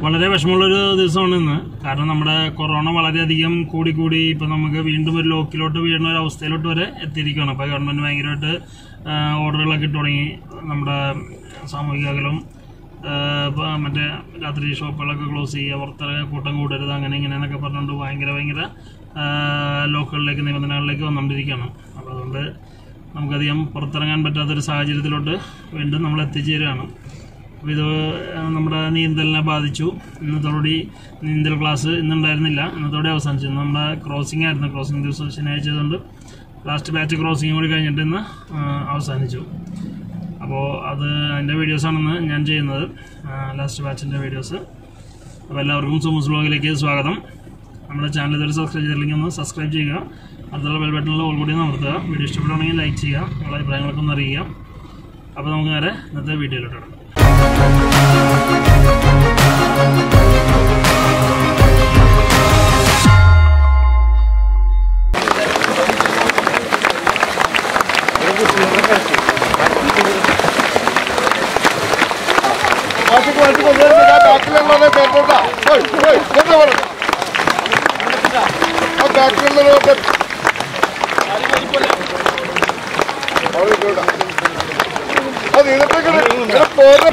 വളരെ വിഷമമുള്ളൊരു ദിവസമാണ് ഇന്ന് കാരണം നമ്മുടെ കൊറോണ വളരെയധികം കൂടി കൂടി ഇപ്പം നമുക്ക് വീണ്ടും ഒരു ലോക്കിലോട്ട് വീഴുന്ന ഒരു അവസ്ഥയിലോട്ട് വരെ എത്തിയിരിക്കുകയാണ് അപ്പോൾ ഗവൺമെൻറ് ഭയങ്കരമായിട്ട് ഓർഡറുകളൊക്കെ ഇട്ട് തുടങ്ങി നമ്മുടെ സാമൂഹിക അകലം ഇപ്പോൾ മറ്റേ രാത്രി ഷോപ്പുകളൊക്കെ ക്ലോസ് ചെയ്യുക പുറത്തിറങ്ങാൻ കൂട്ടം കൂടരുത് അങ്ങനെ ഇങ്ങനെ എന്നൊക്കെ പറഞ്ഞുകൊണ്ട് ഭയങ്കര ഭയങ്കര ലോക്കുകളിലേക്ക് നിബന്ധനകളിലേക്ക് വന്നുകൊണ്ടിരിക്കുകയാണ് അപ്പോൾ അതുകൊണ്ട് നമുക്കധികം പുറത്തിറങ്ങാൻ പറ്റാത്തൊരു സാഹചര്യത്തിലോട്ട് വീണ്ടും നമ്മൾ എത്തിച്ചേരുകയാണ് അപ്പോൾ ഇത് നമ്മുടെ നീന്തലിനെ ബാധിച്ചു ഇന്നത്തോടുകൂടി നീന്തൽ ക്ലാസ് ഇന്നുണ്ടായിരുന്നില്ല ഇന്നത്തോടെ അവസാനിച്ചു ഇന്ന് നമ്മുടെ ക്രോസിംഗ് ആയിരുന്നു ക്രോസിംഗ് ദിവസം ശനിയാഴ്ച ആയതുകൊണ്ട് ലാസ്റ്റ് ബാച്ച് ക്രോസിംഗ് കൂടി കഴിഞ്ഞിട്ട് ഇന്ന് ആ, അവസാനിച്ചു അപ്പോൾ അത് അതിൻ്റെ വീഡിയോസാണെന്ന് ഞാൻ ചെയ്യുന്നത് ലാസ്റ്റ് ബാച്ചിൻ്റെ വീഡിയോസ് അപ്പോൾ എല്ലാവർക്കും സുമൂസ് ബ്ലോഗിലേക്ക് സ്വാഗതം നമ്മുടെ ചാനൽ ഇതുവരെ സബ്സ്ക്രൈബ് ചെയ്തില്ലെങ്കിൽ ഒന്ന് സബ്സ്ക്രൈബ് ചെയ്യുക അടുത്തുള്ള ബെൽ ബട്ടണിൽ ഓൾ കൂടി ഒന്ന് അമർത്തുക വീഡിയോ ഇഷ്ടപ്പെടുകയാണെങ്കിൽ ലൈക്ക് ചെയ്യുക നിങ്ങളുടെ അഭിപ്രായങ്ങളൊക്കെ ഒന്ന് അറിയിക്കുക അപ്പോൾ നമുക്ക് നേരെ ഇന്നത്തെ വീഡിയോയിലോട്ട് കിടക്കാം മാറ്റിക്ക് മാറ്റിക്ക് ഒന്നും ആ ബാക്കിലുള്ളത് പേപ്പറോട്ടാ പോയി പോയി എന്താ പറയുക ആ ബാക്കിലുള്ളത് അത് ഇതിനൊക്കെ പോരെ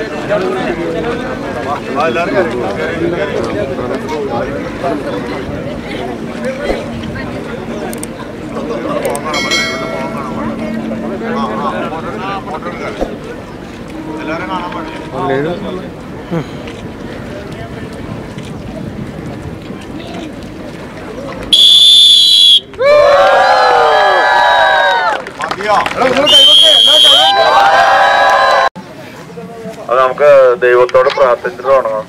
എടാ നിങ്ങൾ കൈവക്കേ എല്ലാ കൈവക്കേ അത് നമുക്ക് ദൈവത്തോട് പ്രാർത്ഥിച്ചിട്ട് തുടങ്ങാം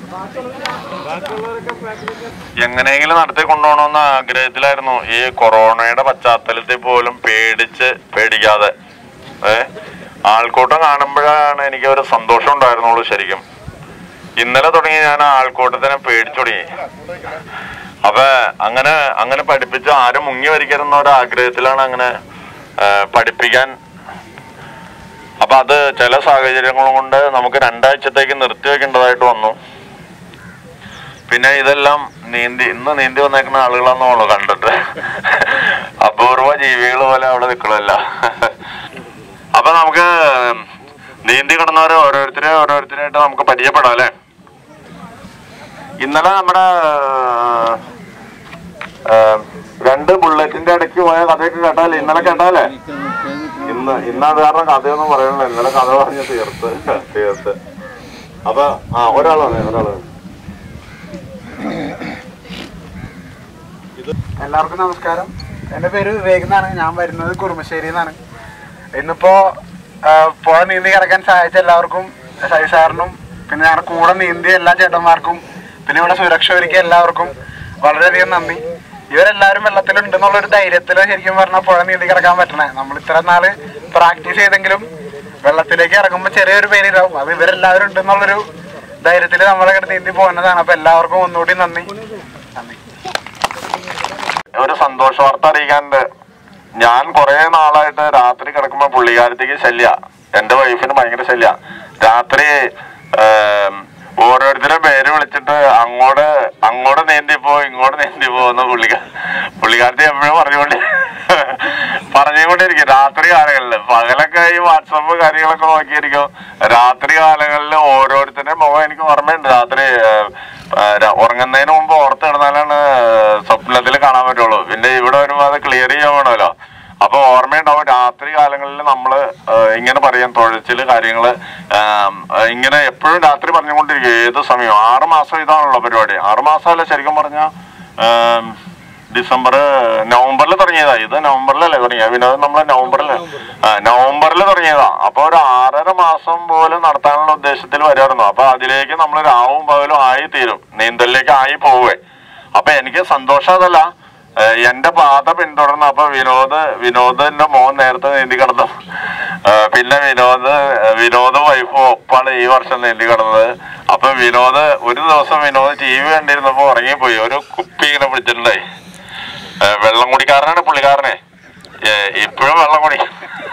എങ്ങനെയെങ്കിലും നടത്തി കൊണ്ടുപോകണമെന്ന ആഗ്രഹത്തിലായിരുന്നു ഈ കൊറോണയുടെ പശ്ചാത്തലത്തിൽ പോലും പേടിച്ച് പേടിക്കാതെ ഏ ആൾക്കൂട്ടം കാണുമ്പോഴാണ് എനിക്ക് ഒരു സന്തോഷം ഉണ്ടായിരുന്നുള്ളൂ ശരിക്കും ഇന്നലെ തുടങ്ങി ഞാൻ ആ ആൾക്കൂട്ടത്തിനെ പേടിച്ചു തുടങ്ങി അപ്പൊ അങ്ങനെ അങ്ങനെ പഠിപ്പിച്ച് ആരും മുങ്ങി വരിക്കരുന്ന ഒരു ആഗ്രഹത്തിലാണ് അങ്ങനെ ഏ, പഠിപ്പിക്കാൻ അപ്പൊ അത് ചില സാഹചര്യങ്ങൾ കൊണ്ട് നമുക്ക് രണ്ടാഴ്ചത്തേക്ക് നിർത്തി വെക്കേണ്ടതായിട്ട് വന്നു പിന്നെ ഇതെല്ലാം നീന്തി ഇന്ന് നീന്തി വന്നേക്കുന്ന ആളുകളാണെന്നുള്ളു കണ്ടിട്ട് അപൂർവ ജീവികൾ പോലെ അവിടെ നിൽക്കണമല്ല അപ്പൊ നമുക്ക് നീന്തി കിടന്നവരെ ഓരോരുത്തരെ ഓരോരുത്തരായിട്ട് നമുക്ക് പരിചയപ്പെടാം അല്ലേ ഇന്നലെ നമ്മുടെ ആ, രണ്ട് ബുള്ളറ്റിന്റെ ഇടയ്ക്ക് പോയ കഥയൊക്കെ കേട്ടാലേ ഇന്നലെ കേട്ടാലേ ഇന്ന് ഇന്ന് അത് കാരണം കഥയൊന്നും പറയണില്ല ഇന്നലെ കഥ പറഞ്ഞ് തീർത്ത് തീർത്ത് അപ്പൊ ആ ഒരാളാണ് ഒരാള് എല്ലാവർക്കും നമസ്കാരം എന്റെ പേര് വിവേക് എന്നാണ് ഞാൻ വരുന്നത് കുറുമശ്ശേരി എന്നാണ് ഇന്നിപ്പോ ആ, പുഴ നീന്തി കിടക്കാൻ സഹായിച്ച എല്ലാവർക്കും സൈ സാറിനും പിന്നെ ഞങ്ങളുടെ കൂടെ നീന്തിയ എല്ലാ ചേട്ടന്മാർക്കും പിന്നെ ഇവിടെ സുരക്ഷ ഒരുക്കിയ എല്ലാവർക്കും വളരെയധികം നന്ദി ഇവരെല്ലാവരും വെള്ളത്തിലുണ്ടെന്നുള്ള ഒരു ധൈര്യത്തിൽ ശരിക്കും പറഞ്ഞാൽ പുഴ നീന്തി കിടക്കാൻ പറ്റണേ നമ്മൾ ഇത്ര നാള് പ്രാക്ടീസ് ചെയ്തെങ്കിലും വെള്ളത്തിലേക്ക് ഇറങ്ങുമ്പോൾ ചെറിയൊരു പേരിടാവും അത് ഇവരെല്ലാവരും ഉണ്ടെന്നുള്ളൊരു ധൈര്യത്തിൽ നമ്മളെ നീന്തി പോകുന്നതാണ് അപ്പൊ എല്ലാവർക്കും ഒന്നുകൂടി നന്ദി നന്ദി ഒരു സന്തോഷ വാർത്ത അറിയിക്കാനുണ്ട് ഞാൻ കുറെ നാളായിട്ട് രാത്രി കിടക്കുമ്പോ പുള്ളിക്കാരത്തേക്ക് ശല്യ എന്റെ വൈഫിന് ഭയങ്കര ശല്യ രാത്രി ഏം, ഓരോരുത്തരെ പേര് വിളിച്ചിട്ട് അങ്ങോട്ട് അങ്ങോട്ട് നീന്തിപ്പോ ഇങ്ങോട്ട് നീന്തിപ്പോ എന്ന് പുള്ളിക്കാർ പുള്ളിക്കാരത്തി എപ്പോഴും പറഞ്ഞുകൊണ്ട് പറഞ്ഞുകൊണ്ടിരിക്കും രാത്രി കാലങ്ങളിൽ പകലൊക്കെ ഈ വാട്സപ്പ് കാര്യങ്ങളൊക്കെ നോക്കിയിരിക്കും രാത്രി കാലങ്ങളിൽ ഓരോരുത്തരുടെ മുഖം എനിക്ക് ഓർമ്മയുണ്ട് രാത്രി ഏഹ്, ഏഹ്, ര- ഉറങ്ങുന്നതിന് മുമ്പ് ഓർത്ത് കിടന്നാലാണ് സ്വപ്നത്തിൽ കാണാൻ പറ്റുള്ളൂ പിന്നെ ഇവിടെ വരുമ്പോൾ അത് ക്ലിയർ ചെയ്യാൻ വേണമല്ലോ അപ്പൊ ഓർമ്മയുണ്ടാവും രാത്രി കാലങ്ങളിൽ നമ്മള് ഏഹ്, ഇങ്ങനെ പറയും തുഴച്ചില് കാര്യങ്ങള് ആം, ഏഹ്, ഇങ്ങനെ എപ്പോഴും രാത്രി പറഞ്ഞുകൊണ്ടിരിക്കും ഏത് സമയവും ആറ് മാസം ഇതാണല്ലോ പരിപാടി ആറ് മാസമല്ല ശരിക്കും പറഞ്ഞ ഡിസംബർ നവംബറിൽ തുടങ്ങിയതാ ഇത് നവംബറിലല്ലേ തുടങ്ങിയത് വിനോദം നമ്മള് നവംബറിൽ നവംബറിൽ തുടങ്ങിയതാ അപ്പൊ ഒരു ആറര മാസം പോലും നടത്താനുള്ള ഉദ്ദേശത്തിൽ വരുമായിരുന്നു അപ്പൊ അതിലേക്ക് നമ്മൾ രാവും പകലും ആയി തീരും നീന്തലിലേക്ക് ആയി പോവേ അപ്പൊ എനിക്ക് സന്തോഷം അതല്ല ഏഹ് എന്റെ പാത പിന്തുടർന്ന് അപ്പൊ വിനോദ് വിനോദിന്റെ മോൻ നേരത്തെ നീന്തി കിടന്നു ഏഹ് പിന്നെ വിനോദ് വിനോദ് വൈഫും ഒപ്പാണ് ഈ വർഷം നീന്തി കിടന്നത് അപ്പൊ വിനോദ് ഒരു ദിവസം വിനോദ് ടി വി കണ്ടിരുന്നപ്പോ ഉറങ്ങിപ്പോയി ഒരു കുപ്പി ഇങ്ങനെ പിടിച്ചിട്ടുണ്ടായി ഏഹ് വെള്ളം കുടിക്കാരനാണ് പുള്ളിക്കാരനെ ഏഹ് ഇപ്പോഴും വെള്ളം കുടി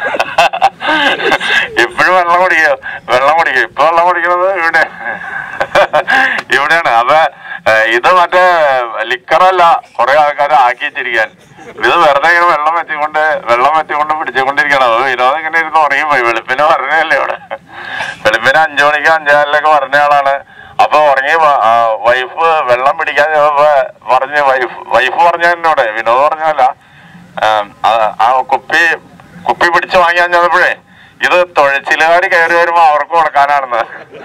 ഇപ്പോഴും വെള്ളം കുടിക്കുക വെള്ളം കുടിക്കുക ഇപ്പൊ വെള്ളം കുടിക്കുന്നത് ഇവിടെ ഇവിടെയാണ് അപ്പൊ ഏഹ്, ഇത് മറ്റേ ലിക്കറല്ല കുറെ ആൾക്കാർ ആക്കി വെച്ചിരിക്കാൻ ഇത് വെറുതെ ഇങ്ങനെ വെള്ളം വെച്ചുകൊണ്ട് വെള്ളം വെച്ചുകൊണ്ട് പിടിച്ചുകൊണ്ടിരിക്കണം അത് വിനോദം ഇങ്ങനെ ഇരുന്ന് ഉറങ്ങിപ്പോയി വെളുപ്പിന് പറഞ്ഞല്ലേ ഇവിടെ വെളുപ്പിന് അഞ്ചു മണിക്ക് അഞ്ചാറിലൊക്കെ പറഞ്ഞ ആളാണ് അപ്പൊ ഉറങ്ങി വ- ആ, വൈഫ് വെള്ളം പിടിക്കാൻ ചെന്നപ്പോ പറഞ്ഞ് വൈഫ് വൈഫ് പറഞ്ഞ എന്നോട് വിനോദ് പറഞ്ഞല്ല ആം, ആ- ആ കുപ്പി കുപ്പി പിടിച്ച് വാങ്ങിയാൻ ചെന്നപ്പോഴേ ഇത് തുഴച്ചിലുകാർ കയറി വരുമ്പോ അവർക്ക് കൊടുക്കാനാണെന്ന്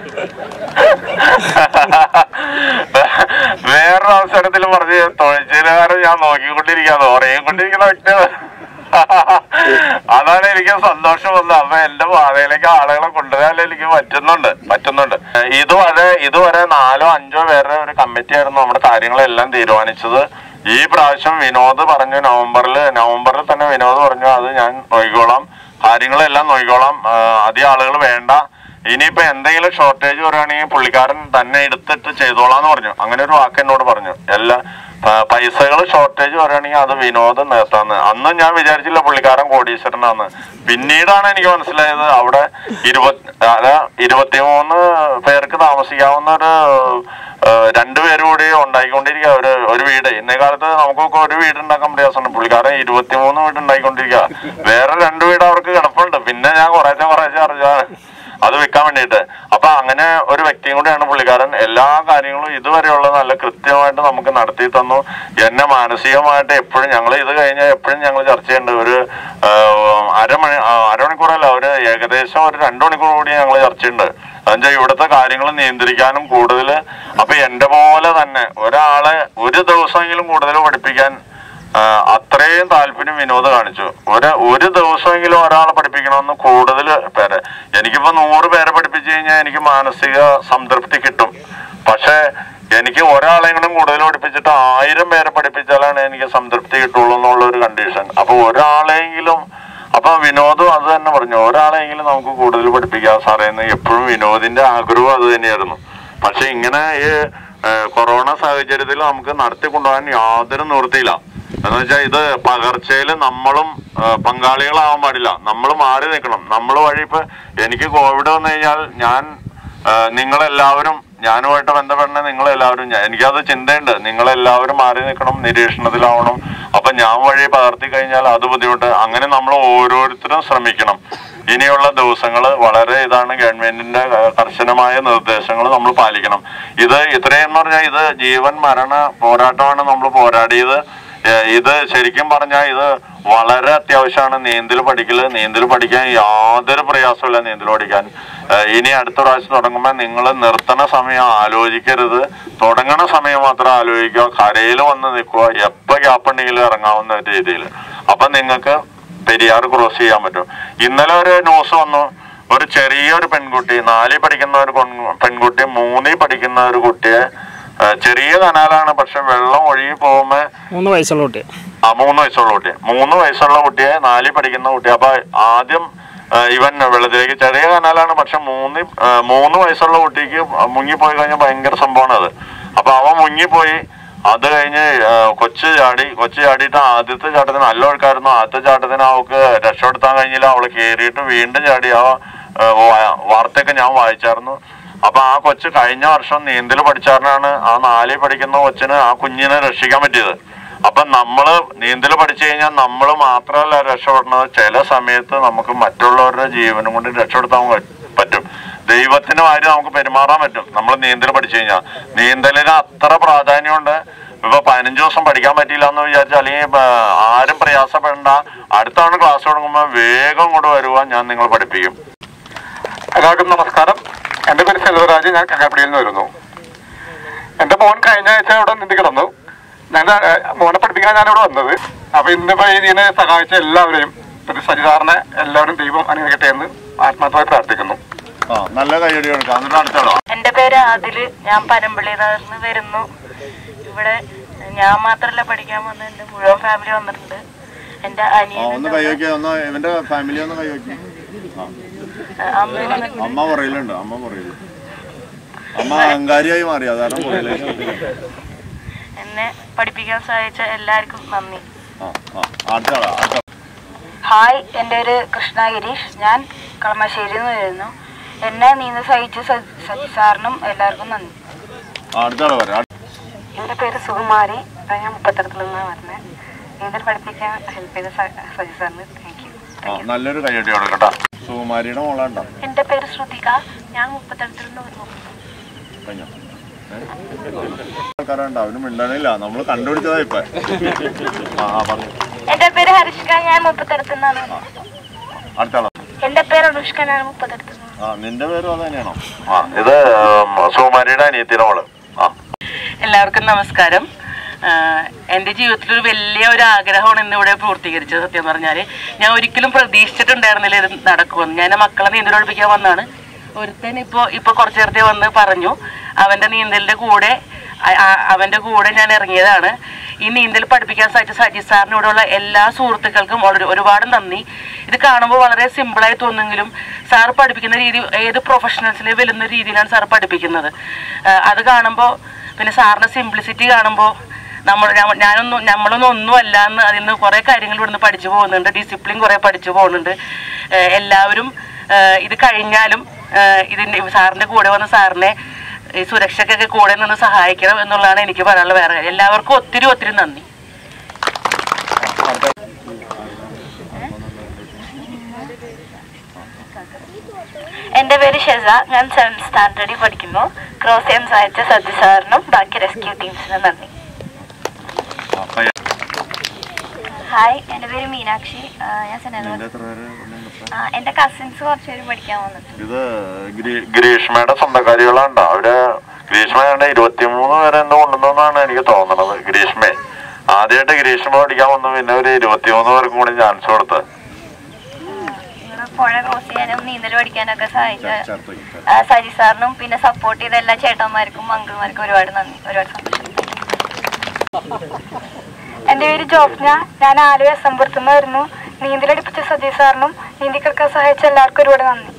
വേറൊരു അവസരത്തിൽ പറഞ്ഞ് തുഴച്ചിലുകാരെ ഞാൻ നോക്കിക്കൊണ്ടിരിക്കാതെ ഉറങ്ങിക്കൊണ്ടിരിക്കുന്ന വ്യക്തിയാണ് അതാണ് എനിക്ക് സന്തോഷം വന്നത് അപ്പൊ എന്റെ പാതയിലേക്ക് ആളുകളെ കൊണ്ടുവരാൻ എനിക്ക് പറ്റുന്നുണ്ട് പറ്റുന്നുണ്ട് ഇതുവരെ ഇതുവരെ നാലോ അഞ്ചോ പേരുടെ ഒരു കമ്മിറ്റി ആയിരുന്നു നമ്മുടെ കാര്യങ്ങളെല്ലാം തീരുമാനിച്ചത് ഈ പ്രാവശ്യം വിനോദ് പറഞ്ഞു നവംബറിൽ നവംബറിൽ തന്നെ വിനോദ് പറഞ്ഞു അത് ഞാൻ നോക്കിക്കോളാം കാര്യങ്ങളെല്ലാം നോക്കിക്കോളാം ആ, അധികം ആളുകൾ വേണ്ട ഇനിയിപ്പോ എന്തെങ്കിലും ഷോർട്ടേജ് വരികയാണെങ്കിൽ പുള്ളിക്കാരൻ തന്നെ എടുത്തിട്ട് ചെയ്തോളാന്ന് പറഞ്ഞു അങ്ങനെ ഒരു വാക്ക് എന്നോട് പറഞ്ഞു എല്ലാ പൈസകൾ ഷോർട്ടേജ് വരികയാണെങ്കിൽ അത് വിനോദം നേർത്താന്ന് അന്ന് ഞാൻ വിചാരിച്ചില്ല പുള്ളിക്കാരൻ കോടീശ്വരനാന്ന് പിന്നീടാണ് എനിക്ക് മനസ്സിലായത് അവിടെ ഇരുപത്തി അതാ ഇരുപത്തിമൂന്ന് പേർക്ക് താമസിക്കാവുന്ന ഒരു ഏഹ്, രണ്ടുപേരും കൂടി ഉണ്ടായിക്കൊണ്ടിരിക്കുക ഒരു ഒരു വീട് ഇന്നേ കാലത്ത് നമുക്കൊക്കെ ഒരു വീട് ഉണ്ടാക്കാൻ പ്രയാസമുണ്ട് പുള്ളിക്കാരൻ ഇരുപത്തിമൂന്ന് വീട് ഉണ്ടായിക്കൊണ്ടിരിക്കുക വേറെ രണ്ട് വീട് അവർക്ക് കിടപ്പുണ്ട് പിന്നെ ഞാൻ കുറേശ്ശെ കുറേശ്ശെ അറിഞ്ഞാണ് അത് വിൽക്കാൻ വേണ്ടിയിട്ട് അപ്പൊ അങ്ങനെ ഒരു വ്യക്തിയും കൂടെയാണ് പുള്ളിക്കാരൻ എല്ലാ കാര്യങ്ങളും ഇതുവരെയുള്ള നല്ല കൃത്യമായിട്ട് നമുക്ക് നടത്തി തന്നു എന്നെ മാനസികമായിട്ട് എപ്പോഴും ഞങ്ങൾ ഇത് കഴിഞ്ഞാൽ എപ്പോഴും ഞങ്ങൾ ചർച്ച ചെയ്യേണ്ട ഒരു ആഹ്, അരമണി ആ, അരമണിക്കൂറല്ല ഒരു ഏകദേശം ഒരു രണ്ടു മണിക്കൂർ കൂടി ഞങ്ങൾ ചർച്ചയുണ്ട് എന്നുവെച്ചാൽ ഇവിടുത്തെ കാര്യങ്ങൾ നിയന്ത്രിക്കാനും കൂടുതൽ അപ്പൊ എന്റെ പോലെ തന്നെ ഒരാളെ ഒരു ദിവസമെങ്കിലും കൂടുതൽ പഠിപ്പിക്കാൻ ആ, അത്രയും താല്പര്യം വിനോദ് കാണിച്ചു ഒരു ഒരു ദിവസമെങ്കിലും ഒരാളെ പഠിപ്പിക്കണമെന്ന് കൂടുതൽ പേരെ എനിക്കിപ്പോ നൂറ് പേരെ പഠിപ്പിച്ചു കഴിഞ്ഞാൽ എനിക്ക് മാനസിക സംതൃപ്തി കിട്ടും പക്ഷെ എനിക്ക് ഒരാളെങ്കിലും കൂടുതൽ പഠിപ്പിച്ചിട്ട് ആയിരം പേരെ പഠിപ്പിച്ചാലാണ് എനിക്ക് സംതൃപ്തി കിട്ടുള്ളൂ എന്നുള്ള ഒരു കണ്ടീഷൻ അപ്പൊ ഒരാളെങ്കിലും അപ്പൊ വിനോദും അത് തന്നെ പറഞ്ഞു ഒരാളെങ്കിലും നമുക്ക് കൂടുതൽ പഠിപ്പിക്കാം സാറേ എന്ന് എപ്പോഴും വിനോദിന്റെ ആഗ്രഹം അത് തന്നെയായിരുന്നു പക്ഷെ ഇങ്ങനെ ഈ ഏഹ്, കൊറോണ സാഹചര്യത്തിൽ നമുക്ക് നടത്തി കൊണ്ടുപോകാൻ യാതൊരു നിവൃത്തിയില്ല എന്ന് വെച്ചാൽ ഇത് പകർച്ചയിൽ നമ്മളും ഏഹ്, പങ്കാളികളാവാൻ പാടില്ല നമ്മൾ മാറി നിൽക്കണം നമ്മൾ വഴി ഇപ്പൊ എനിക്ക് കോവിഡ് വന്നു കഴിഞ്ഞാൽ ഞാൻ ഏഹ്, നിങ്ങളെല്ലാവരും ഞാനുമായിട്ട് ബന്ധപ്പെടുന്ന നിങ്ങളെല്ലാവരും ഞാൻ എനിക്കത് ചിന്തയുണ്ട് നിങ്ങളെല്ലാവരും മാറി നിൽക്കണം നിരീക്ഷണത്തിലാവണം അപ്പൊ ഞാൻ വഴി പകർത്തി കഴിഞ്ഞാൽ അത് ബുദ്ധിമുട്ട് അങ്ങനെ നമ്മൾ ഓരോരുത്തരും ശ്രമിക്കണം ഇനിയുള്ള ദിവസങ്ങൾ വളരെ ഇതാണ് ഗവൺമെന്റിന്റെ ഏഹ്, കർശനമായ നിർദ്ദേശങ്ങൾ നമ്മൾ പാലിക്കണം ഇത് ഇത്രയും പറഞ്ഞാൽ ഇത് ജീവൻ മരണ പോരാട്ടമാണ് നമ്മൾ പോരാടിയത് ഏഹ്, ഇത് ശരിക്കും പറഞ്ഞാൽ ഇത് വളരെ അത്യാവശ്യമാണ് നീന്തൽ പഠിക്കല് നീന്തൽ പഠിക്കാൻ യാതൊരു പ്രയാസമില്ല നീന്തൽ പഠിക്കാൻ ഏഹ്, ഇനി അടുത്ത പ്രാവശ്യം തുടങ്ങുമ്പോൾ നിങ്ങൾ നിർത്തണ സമയം ആലോചിക്കരുത് തുടങ്ങണ സമയം മാത്രം ആലോചിക്കുക കരയിൽ വന്ന് നിൽക്കുക എപ്പോ ഗ്യാപ്പ് ഉണ്ടെങ്കിലും ഇറങ്ങാവുന്ന ഒരു രീതിയിൽ അപ്പൊ നിങ്ങൾക്ക് പെരിയാർ ക്രോസ് ചെയ്യാൻ പറ്റും ഇന്നലെ ഒരു ന്യൂസ് വന്നു ഒരു ചെറിയൊരു പെൺകുട്ടി നാലിൽ പഠിക്കുന്ന ഒരു കൊൺ- പെൺകുട്ടി മൂന്നിൽ പഠിക്കുന്ന ഒരു കുട്ടിയെ ആ, ചെറിയ കനാലാണ് പക്ഷെ വെള്ളം ഒഴുകി പോകുമ്പോ മൂന്ന് വയസ്സുള്ള കുട്ടി ആ മൂന്ന് വയസ്സുള്ള കുട്ടി മൂന്ന് വയസ്സുള്ള കുട്ടിയെ നാലിൽ പഠിക്കുന്ന കുട്ടി അപ്പൊ ആദ്യം ആ, ഇവൻ വെള്ളത്തിലേക്ക് ചെറിയ കനാലാണ് പക്ഷെ മൂന്ന് ആ, മൂന്ന് വയസ്സുള്ള കുട്ടിക്ക് മുങ്ങിപ്പോയി കഴിഞ്ഞാൽ ഭയങ്കര സംഭവമാണ് അത് അപ്പൊ അവൻ മുങ്ങിപ്പോയി അത് കഴിഞ്ഞ് ആ, കൊച്ചു ചാടി കൊച്ചു ചാടിയിട്ട് ആദ്യത്തെ ചാട്ടത്തിന് നല്ല ഒഴുക്കായിരുന്നു ആദ്യത്തെ ചാട്ടത്തിന് അവൾക്ക് രക്ഷപ്പെടുത്താൻ കഴിഞ്ഞില്ല അവള് കയറിയിട്ട് വീണ്ടും ചാടി ആ ആ, വാ- വാർത്തയൊക്കെ ഞാൻ വായിച്ചായിരുന്നു അപ്പൊ ആ കൊച്ചു കഴിഞ്ഞ വർഷം നീന്തൽ പഠിച്ചാറിനാണ് ആ നാലിൽ പഠിക്കുന്ന കൊച്ചിന് ആ കുഞ്ഞിനെ രക്ഷിക്കാൻ പറ്റിയത് അപ്പൊ നമ്മള് നീന്തൽ പഠിച്ചു കഴിഞ്ഞാൽ നമ്മൾ മാത്രമല്ല രക്ഷപ്പെടുന്നത് ചില സമയത്ത് നമുക്ക് മറ്റുള്ളവരുടെ ജീവനും കൊണ്ട് രക്ഷപ്പെടുത്താൻ പ- പറ്റും ദൈവത്തിന് മാതിരി നമുക്ക് പെരുമാറാൻ പറ്റും നമ്മൾ നീന്തൽ പഠിച്ചു കഴിഞ്ഞാൽ നീന്തലിന് അത്ര പ്രാധാന്യമുണ്ട് ഇപ്പൊ പതിനഞ്ച് ദിവസം പഠിക്കാൻ പറ്റിയില്ല എന്ന് വിചാരിച്ചാൽ അല്ലെങ്കിൽ ഇപ്പൊ ആരും പ്രയാസപ്പെടേണ്ട അടുത്ത തവണ ക്ലാസ് തുടങ്ങുമ്പോൾ വേഗം കൊണ്ട് വരുവാൻ ഞാൻ നിങ്ങൾ പഠിപ്പിക്കും എല്ലാവർക്കും നമസ്കാരം എൻ്റെ പേര് സെൽവരാജ് ഞാൻ കക്കാപ്പടിയിൽ നിന്ന് വരുന്നു എൻ്റെ മോൻ കഴിഞ്ഞ ആഴ്ച ഇവിടെ നീന്തി കിടന്നു ഞാൻ ഏഹ്, മോനെ പഠിപ്പിക്കാൻ ഞാൻ ഇവിടെ വന്നത് അപ്പൊ ഇന്നിപ്പോ ഇതിനെ സഹായിച്ച എല്ലാവരെയും ഒരു സരിധാരണ എല്ലാവരും ദൈവം അനുഗ്രഹിക്കട്ടെ എന്ന് ആത്മാർത്ഥമായി പ്രാർത്ഥിക്കുന്നു ആ നല്ല കൈയടി കൊടുക്കാം എന്നിട്ട് അടുത്തോളാം എന്റെ പേര് ആദില് ഞാൻ പനമ്പള്ളി നിന്ന് വരുന്നു ഇവിടെ ഞാൻ മാത്രല്ല പഠിക്കാൻ വന്നത് എന്റെ മുഴുവൻ ഫാമിലി വന്നിട്ടുണ്ട് എന്റെ ഒന്ന് അനിയൻ കൈവയ്ക്കുക ഒന്ന് ഇവന്റെ ഫാമിലി ഒന്ന് കൈവയ്ക്കുക അമ്മ വന്നിട്ടുണ്ട്. അമ്മ പുറയിലുണ്ട് അമ്മ പുറയില് അമ്മ അഹങ്കാരിയായി മാറി അതാണ് പുറയിലേക്ക് എന്നെ പഠിപ്പിക്കാൻ സഹായിച്ച എല്ലാവർക്കും നന്ദി ആ ആ അടുത്ത ആളാ അടുത്ത ഹായ് എൻ്റെ പേര് കൃഷ്ണ ഗിരീഷ് ഞാൻ കളമശ്ശേരിയിൽ നിന്ന് വരുന്നു എന്നെ നീന്ത സഹിച്ച സജി സാറിനും എല്ലാവർക്കും നന്ദി ആ, അടുത്താള് വരാം എൻ്റെ പേര് സുകുമാരി ഞാൻ മുപ്പത്തരത്തിൽ നിന്നാണ് വരുന്നത് നീന്തൽ പഠിപ്പിക്കാൻ ഹെൽപ്പ് ചെയ്ത സജി സാറിന് താങ്ക് യു ആ, നല്ലൊരു കൈയടി കൊടുക്കട്ടാ സുകുമാരിയുടെ മോളാണ്ടോ എൻ്റെ പേര് ശ്രുതിക ഞാൻ മുപ്പത്തെട്ടിൽ നിന്ന് വരുന്നു കഴിഞ്ഞോ ആൾക്കാരുണ്ട് അവന് മിണ്ടണില്ല നമ്മൾ കണ്ടുപിടിച്ചതാ ഇപ്പൊ ആ ആ പറഞ്ഞു എൻ്റെ പേര് ഹരിഷ്ക ഞാൻ മുപ്പത്തെടുത്തു നിന്നാണ് അടുത്താളോ എൻ്റെ പേര് അനുഷ്ക ഞാൻ മുപ്പത്തെടുത്തു ആ നിന്റെ പേരും അത് തന്നെയാണോ ആ ഇത് ഉം, സുകുമാരിയുടെ അനിയത്തിയുടെ മോള് ആ എല്ലാവർക്കും നമസ്കാരം ആഹ് എൻ്റെ ജീവിതത്തിൽ ഒരു വലിയ ഒരു ആഗ്രഹമാണ് ഇന്ന് ഇവിടെ പൂർത്തീകരിച്ചത് സത്യം പറഞ്ഞാൽ ഞാൻ ഒരിക്കലും പ്രതീക്ഷിച്ചിട്ടുണ്ടായിരുന്നില്ല ഇത് നടക്കുമെന്ന് ഞാൻ മക്കളെ നീന്തൽ പഠിപ്പിക്കാൻ വന്നാണ് ഒരുത്തൻ ഇപ്പോൾ ഇപ്പോൾ കുറച്ച് നേരത്തെ വന്ന് പറഞ്ഞു അവൻ്റെ നീന്തലിൻ്റെ കൂടെ അ- ആ- അവൻ്റെ കൂടെ ഞാൻ ഇറങ്ങിയതാണ് ഈ നീന്തൽ പഠിപ്പിക്കാൻ സാധിച്ച സജി സാറിനോടുള്ള എല്ലാ സുഹൃത്തുക്കൾക്കും വളരെ ഒരുപാട് നന്ദി ഇത് കാണുമ്പോൾ വളരെ സിമ്പിളായി തോന്നുമെങ്കിലും സാർ പഠിപ്പിക്കുന്ന രീതി ഏത് പ്രൊഫഷണൽസിനെ വെല്ലുന്ന രീതിയിലാണ് സാർ പഠിപ്പിക്കുന്നത് ആഹ് അത് കാണുമ്പോൾ പിന്നെ സാറിന്റെ സിംപ്ലിസിറ്റി കാണുമ്പോൾ നമ്മൾ ഞമ്മ- ഞാനൊന്നും നമ്മളൊന്നും ഒന്നും അല്ല എന്ന് അതിൽ നിന്ന് കുറേ കാര്യങ്ങൾ ഇവിടുന്ന് പഠിച്ചു പോകുന്നുണ്ട് ഡിസിപ്ലിൻ കുറേ പഠിച്ചു പോകുന്നുണ്ട് ഏഹ് എല്ലാവരും ഏഹ് ഇത് കഴിഞ്ഞാലും ഏഹ് ഇതിന്റെ സാറിന്റെ കൂടെ വന്ന സാറിനെ ഈ സുരക്ഷയ്ക്കൊക്കെ കൂടെ നിന്ന് സഹായിക്കണം എന്നുള്ളതാണ് എനിക്ക് പറയാനുള്ള വേറെ കാര്യം എല്ലാവർക്കും ഒത്തിരി ഒത്തിരി നന്ദി എൻ്റെ പേര് ഷെസ ഞാൻ സെവൻത് സ്റ്റാൻഡേർഡിൽ പഠിക്കുന്നു ക്രോസ് ചെയ്യാൻ സഹായിച്ച സജി സാറിനും ബാക്കി റെസ്ക്യൂ ടീംസിനും നന്ദി ആ, കൈ- ഹായ് എൻ്റെ പേര് മീനാക്ഷി ആ, ഞാൻ സെനൽ നിന്റെ എത്ര പേര് ഉണ്ട്? എൻ്റെ കസിൻസ് കുറച്ച് പേര് പഠിക്കാൻ വന്നിട്ടുണ്ട് ഇത് ഗ്രീ- ഗ്രീഷ്മയുടെ സ്വന്തക്കാരികളാണ്ടോ അവര് ഗ്രീഷ്മയുടെ ഇരുപത്തിമൂന്ന് പേരെ എന്തോ കൊണ്ടുവന്നാണ് എനിക്ക് തോന്നുന്നത് ഗ്രീഷ്മയെ ആദ്യമായിട്ട് ഗ്രീഷ്മ പഠിക്കാൻ വന്നു പിന്നെ ഒരു ഇരുപത്തിമൂന്ന് പേർക്കും കൂടി ചാൻസ് കൊടുത്തത് ഇവിടെ പുഴ ക്രോസ് ചെയ്യാനും നീന്തൽ പഠിക്കാനൊക്കെ സഹായിച്ച ചേർത്ത് വെക്ക്. ആ, സജി സാറിനും പിന്നെ സപ്പോർട്ട് ചെയ്ത എല്ലാ ചേട്ടന്മാർക്കും അങ്കിൾമാർക്കും ഒരുപാട് നന്ദി ഒരുപാട് സന്തോഷം എൻ്റെ പേര് ജോഫ്ന ഞാൻ ആലുവ എസംപുറത്തുനിന്ന് വരുന്നു നീന്തലടിപ്പിച്ച സജി സാറിനും നീന്തിക്കിടക്കാൻ സഹായിച്ച എല്ലാവർക്കും ഒരുപാട് നന്ദി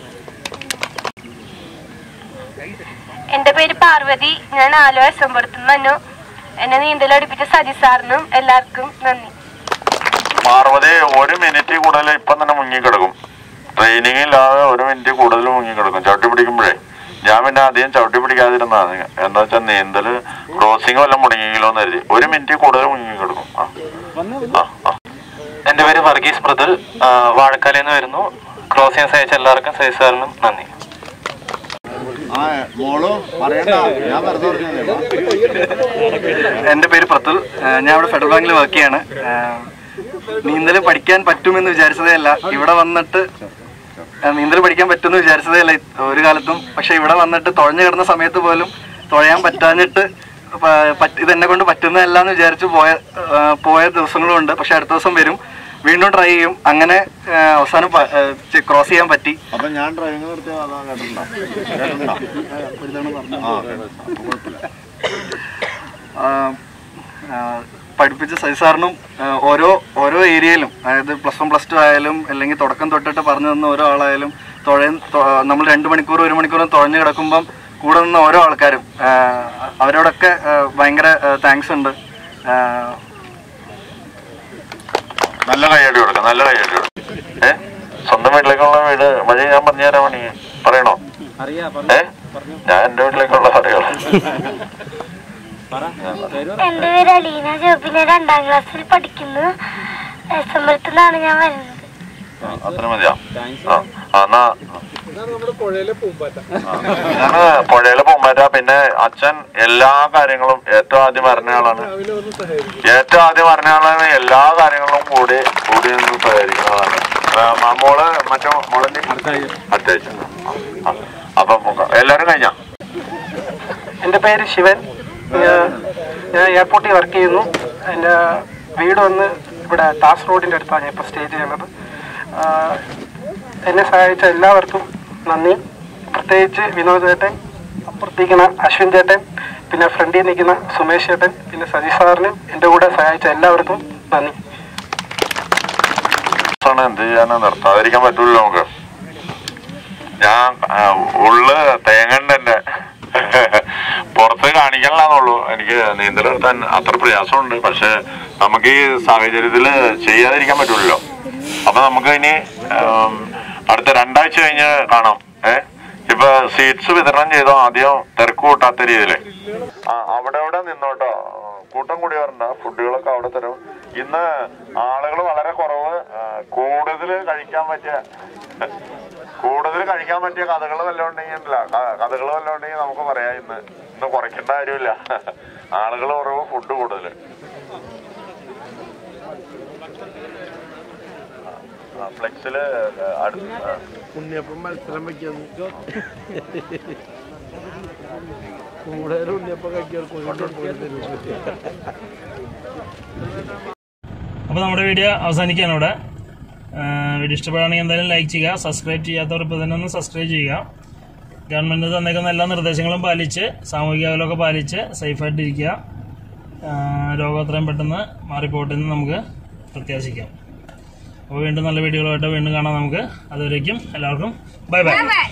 എൻ്റെ പേര് പാർവതി ഞാൻ ആലുവ എസംപുറത്തുനിന്ന് വന്നു എന്നെ നീന്തലടിപ്പിച്ച സജി സാറിനും എല്ലാവർക്കും നന്ദി പാർവതി ഒരു മിനിറ്റ് കൂടുതൽ ഇപ്പം തന്നെ മുങ്ങിക്കിടക്കും ട്രെയിനിങ് ഇല്ലാതെ ഒരു മിനിറ്റ് കൂടുതൽ മുങ്ങിക്കിടക്കും ചവിട്ടി പിടിക്കുമ്പോഴേ ഞാൻ പിന്നെ അധികം ചവിട്ടി പിടിക്കാതിരുന്നതാണ് എന്താ വെച്ചാൽ നീന്തല് ക്രോസിംഗ് വല്ലതും മുടങ്ങിയെങ്കിലോ എന്ന് കരുതി ഒരു മിനിറ്റ് കൂടുതൽ മുങ്ങിക്കിടക്കും ആ ആ ആ എൻ്റെ പേര് വർഗീസ് മൃദുൽ ആ, വാഴക്കാലയിൽ നിന്ന് വരുന്നു ക്രോസ് ചെയ്യാൻ സഹായിച്ച എല്ലാവർക്കും സജി സാറിനും നന്ദി ആ മോള് പറയണ്ട ഞാൻ വെറുതെ പറഞ്ഞതേ. എൻ്റെ പേര് പ്രത്തുൽ ഏഹ് ഞാൻ ഇവിടെ ഫെഡറൽ ബാങ്കിൽ വർക്ക് ചെയ്യാണ് നീന്തൽ പഠിക്കാൻ പറ്റുമെന്ന് വിചാരിച്ചതേ അല്ല ഇവിടെ വന്നിട്ട് നീന്തൽ പഠിക്കാൻ പറ്റുമെന്ന് വിചാരിച്ചതേ അല്ല ഇത് ഒരു കാലത്തും പക്ഷെ ഇവിടെ വന്നിട്ട് തുഴഞ്ഞു കിടന്ന സമയത്ത് പോലും തുഴയാൻ പറ്റാഞ്ഞിട്ട് പ- പറ്റ- ഇതെന്നെ കൊണ്ട് പറ്റുന്നതല്ല എന്ന് വിചാരിച്ച് പോയ ഏഹ് പോയ ദിവസങ്ങളും ഉണ്ട് പക്ഷെ അടുത്ത ദിവസം വരും വീണ്ടും ട്രൈ ചെയ്യും അങ്ങനെ ഏഹ് അവസാനം ക്രോസ് ചെയ്യാൻ പറ്റി അപ്പൊ ഞാൻ ഡ്രൈവിംഗ് നിർത്തിയത് അതാ കേട്ടിട്ടുണ്ടോ കേട്ടിട്ടുണ്ടോ ആ കേട്ടോ. അപ്പൊ കുഴപ്പമില്ല. ആ, ആ, പഠിപ്പിച്ച സജി സാറിനും ആ, ഓരോ ഓരോ ഏരിയയിലും അതായത് പ്ലസ് വൺ പ്ലസ് ടു ആയാലും അല്ലെങ്കിൽ തുടക്കം തൊട്ടിട്ട് പറഞ്ഞു തന്ന ഓരോ ആളായാലും തുഴ നമ്മൾ രണ്ട് മണിക്കൂർ ഒരു മണിക്കൂറും തുഴഞ്ഞു കിടക്കുമ്പം കൂടെ നിന്ന ഓരോ ആൾക്കാരും ആ, അവരോടൊക്കെ ആ, ഭയങ്കര താങ്ക്സ് ഉണ്ട് ആ, നല്ല കൈയടി കൊടുക്കാം നല്ല കൈയടി കൊടുക്കാം ഏ സ്വന്തം വീട്ടിലേക്കുള്ള വീട് വഴി ഞാൻ പറഞ്ഞു തരാൻ വേണ്ടി പറയണോ ഏ ഞാൻ എന്റെ വീട്ടിലേക്കുള്ള അറിയാം എൻ്റെ പേര് അലീന ജോബി ഞാൻ രണ്ടാം ക്ലാസ്സിൽ പഠിക്കുന്നു എസംബരത്തു നിന്നാണ് ഞാൻ വരുന്നത് അത്ര മതിയാ ആ ആ, എന്നാ ഞാന് പുഴയിലെ പൂമ്പാറ്റ പിന്നെ അച്ഛൻ എല്ലാ കാര്യങ്ങളും ഏറ്റവും ആദ്യം അറിഞ്ഞ ആളാണ് ഏറ്റവും ആദ്യം അറിഞ്ഞ ആളാണ് എല്ലാ കാര്യങ്ങളും കൂടി കൂടി നിന്ന് സഹകരിക്കുന്നതാണ് ആ, മ- മോള് മറ്റേ മോളിന്റെ അടുത്ത ആഴ്ച ആ, ആ. അപ്പം എല്ലാരും കഴിഞ്ഞ എൻ്റെ പേര് ശിവൻ ഞാൻ- ഞാൻ എയർപോർട്ടിൽ വർക്ക് ചെയ്യുന്നു എൻ്റെ വീട് വന്ന് ഇവിടെ ടാസ് റോഡിൻ്റെ അടുത്താണ് ഞാൻ ഇപ്പോൾ സ്റ്റേ ചെയ്യുന്നത് ആഹ് എന്നെ സഹായിച്ച എല്ലാവർക്കും നന്ദി പ്രത്യേകിച്ച് വിനോദ് ചേട്ടൻ അപ്പുറത്തേക്കുന്ന അശ്വിൻ ചേട്ടൻ പിന്നെ ഫ്രണ്ടിൽ നിൽക്കുന്ന സുമേഷ് ചേട്ടൻ പിന്നെ സജി സാറിനും എൻ്റെ കൂടെ സഹായിച്ച എല്ലാവർക്കും നന്ദി ആണ് എന്ത് ചെയ്യാനാ നിർത്താതിരിക്കാൻ പറ്റൂല നമുക്ക് ഞാൻ ആ, ഉള്ള് തേങ്ങണ്ട എന്റെ പുറത്ത് കാണിക്കണില്ലാന്നുള്ളൂ എനിക്ക് നീന്തൽ നിർത്താൻ അത്ര പ്രയാസമുണ്ട് പക്ഷെ നമുക്ക് ഈ സാഹചര്യത്തില് ചെയ്യാതിരിക്കാൻ പറ്റൂലല്ലോ അപ്പൊ നമുക്ക് ഇനി ഉം, അടുത്ത രണ്ടാഴ്ച കഴിഞ്ഞ് കാണാം ഏ ഇപ്പൊ ഇപ്പൊ സീറ്റ്സ് വിതരണം ചെയ്തോ ആദ്യം തിരക്ക് കൂട്ടാത്ത രീതിയിൽ അവിടെ അവിടെ നിന്നോട്ടോ കൂട്ടം കൂടി വരണ്ട ഫുഡുകളൊക്കെ അവിടെ തരും ഇന്ന് ആളുകൾ വളരെ കുറവ് കൂടുതൽ കഴിക്കാൻ പറ്റിയ കൂടുതൽ കഴിക്കാൻ പറ്റിയ കഥകൾ വല്ലതും ഉണ്ടെങ്കിൽ ഉണ്ടല്ലോ കഥകൾ വല്ലതും ഉണ്ടെങ്കിൽ നമുക്ക് പറയാം ഇന്ന് ഇന്ന് കുറയ്ക്കേണ്ട കാര്യമില്ല ആളുകൾ കുറവ് ഫുഡ് കൂടുതൽ ഫ്ലെക്സില് അടുത്ത ഉണ്ണിയപ്പം മത്സരം വെക്കുന്നു കൂടുതൽ ഉണ്ണിയപ്പം കഴിക്കാൻ അപ്പോൾ നമ്മുടെ വീഡിയോ അവസാനിക്കുകയാണ് ഇവിടെ ആ, വീഡിയോ ഇഷ്ടപ്പെടുകയാണെങ്കിൽ എന്തായാലും ലൈക്ക് ചെയ്യുക സബ്സ്ക്രൈബ് ചെയ്യാത്തവർ ഇപ്പോൾ തന്നെ ഒന്ന് സബ്സ്ക്രൈബ് ചെയ്യുക ഗവൺമെൻറ് തന്നേക്കുന്ന എല്ലാ നിർദ്ദേശങ്ങളും പാലിച്ച് സാമൂഹിക അകലമൊക്കെ പാലിച്ച് സേഫായിട്ടിരിക്കുക ആ, രോഗം എത്രയും പെട്ടെന്ന് മാറിപ്പോട്ടെ എന്ന് നമുക്ക് പ്രത്യാശിക്കാം അപ്പോൾ വീണ്ടും നല്ല വീഡിയോകളായിട്ട് വീണ്ടും കാണാം നമുക്ക് അതുവരേക്കും എല്ലാവർക്കും ബൈ ബൈ